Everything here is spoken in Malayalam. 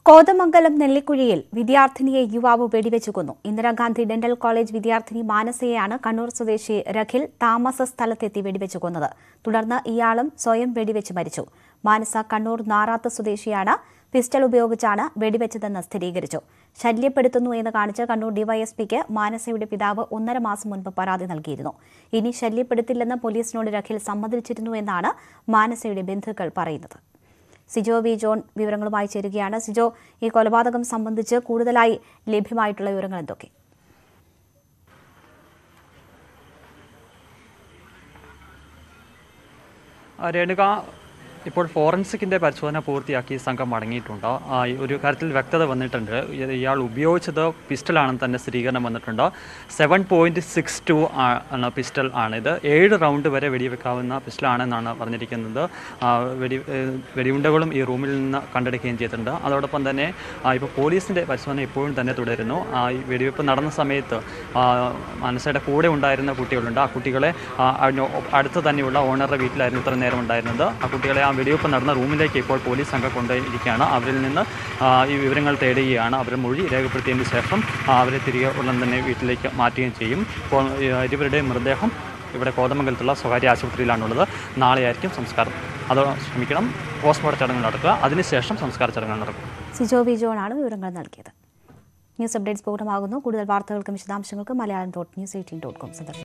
കോതമംഗലം നെല്ലിക്കുഴിയിൽ വിദ്യാർത്ഥിനിയെ യുവാവ് വെടിവെച്ചു കൊന്നു ഇന്ദിരാഗാന്ധി ഡെന്റൽ കോളേജ് വിദ്യാർത്ഥിനി മാനസയെയാണ് കണ്ണൂർ സ്വദേശി രഖിൽ താമസ സ്ഥലത്തെത്തി വെടിവെച്ചു കൊന്നത് തുടർന്ന് ഇയാളും സ്വയം വെടിവെച്ച് മരിച്ചു മാനസ കണ്ണൂർ നാറാത്ത് സ്വദേശിയാണ് പിസ്റ്റൾ ഉപയോഗിച്ചാണ് വെടിവെച്ചതെന്ന് സ്ഥിരീകരിച്ചു ശല്യപ്പെടുത്തുന്നു എന്ന് കാണിച്ച് കണ്ണൂർ ഡിവൈഎസ്പിക്ക് മാനസയുടെ പിതാവ് ഒന്നര മാസം മുൻപ് പരാതി നൽകിയിരുന്നു ഇനി ശല്യപ്പെടുത്തില്ലെന്ന് പോലീസിനോട് രഖിൽ സമ്മതിച്ചിരുന്നു എന്നാണ് മാനസയുടെ ബന്ധുക്കൾ പറയുന്നത് സിജോ വി ജോൺ വിവരങ്ങളുമായി ചേരുകയാണ് സിജോ ഈ കൊലപാതകം സംബന്ധിച്ച് കൂടുതലായി ലഭ്യമായിട്ടുള്ള വിവരങ്ങൾ എന്തൊക്കെ ആ, രേണുക ഇപ്പോൾ ഫോറൻസിക്കിൻ്റെ പരിശോധന പൂർത്തിയാക്കി സംഘം മടങ്ങിയിട്ടുണ്ട് ആ, ഈ ഒരു കാര്യത്തിൽ വ്യക്തത വന്നിട്ടുണ്ട് ഇത് ഇയാൾ ഉപയോഗിച്ചത് പിസ്റ്റളാണെന്ന് തന്നെ സ്ഥിരീകരണം വന്നിട്ടുണ്ട് സെവൻ പോയിൻറ്റ് സിക്സ് ടു ആണ് പിസ്റ്റൾ ആണിത് ഏഴ് റൗണ്ട് വരെ വെടിവെക്കാവുന്ന പിസ്റ്റളാണെന്നാണ് പറഞ്ഞിരിക്കുന്നത് ആ, വെടി ഏഹ്, വെടിയുണ്ടകളും ഈ റൂമിൽ നിന്ന് കണ്ടെടുക്കുകയും ചെയ്തിട്ടുണ്ട് അതോടൊപ്പം തന്നെ ആ, ഇപ്പോൾ പോലീസിൻ്റെ പരിശോധന ഇപ്പോഴും തന്നെ തുടരുന്നു ആ, ഈ വെടിവെപ്പ് നടന്ന സമയത്ത് ആ, മനസ്സയുടെ കൂടെ ഉണ്ടായിരുന്ന കുട്ടികളുണ്ട് ആ കുട്ടികളെ ആ, അതിന് അടുത്ത് തന്നെയുള്ള ഓണറുടെ വീട്ടിലായിരുന്നു ഇത്ര നേരം ഉണ്ടായിരുന്നത് ആ കുട്ടികളെ ആ വെടിവെപ്പ് നടന്ന റൂമിലേക്ക് ഇപ്പോൾ പോലീസ് സംഘം കൊണ്ടുപോയിരിക്കുകയാണ് അവരിൽ നിന്ന് ആ, ഈ വിവരങ്ങൾ തേടുകയാണ് അവരുടെ മൊഴി രേഖപ്പെടുത്തിയതിന് ശേഷം ആ, അവരെ തിരികെ ഉടൻ തന്നെ വീട്ടിലേക്ക് മാറ്റുകയും ചെയ്യും ഇപ്പോൾ ഈ, ഇരുവരുടെയും മൃതദേഹം ഇവിടെ കോതമംഗലത്തുള്ള സ്വകാര്യ ആശുപത്രിയിലാണുള്ളത് നാളെയായിരിക്കും സംസ്കാരം അത് ക്ഷമിക്കണം പോസ്റ്റ്മോർട്ടം ചടങ്ങുകൾ നടക്കുക അതിനുശേഷം സംസ്കാര ചടങ്ങുകൾ നടക്കും സിജോ വി ജോൺ ആണ് വിവരങ്ങൾ നൽകിയത് ന്യൂസ് അപ്ഡേറ്റ്സ് പൂർണ്ണമാകുന്നു കൂടുതൽ വാർത്തകൾക്കും വിശദാംശങ്ങൾക്കും Malayalam dot news eighteen dot com സന്ദർശിക്കും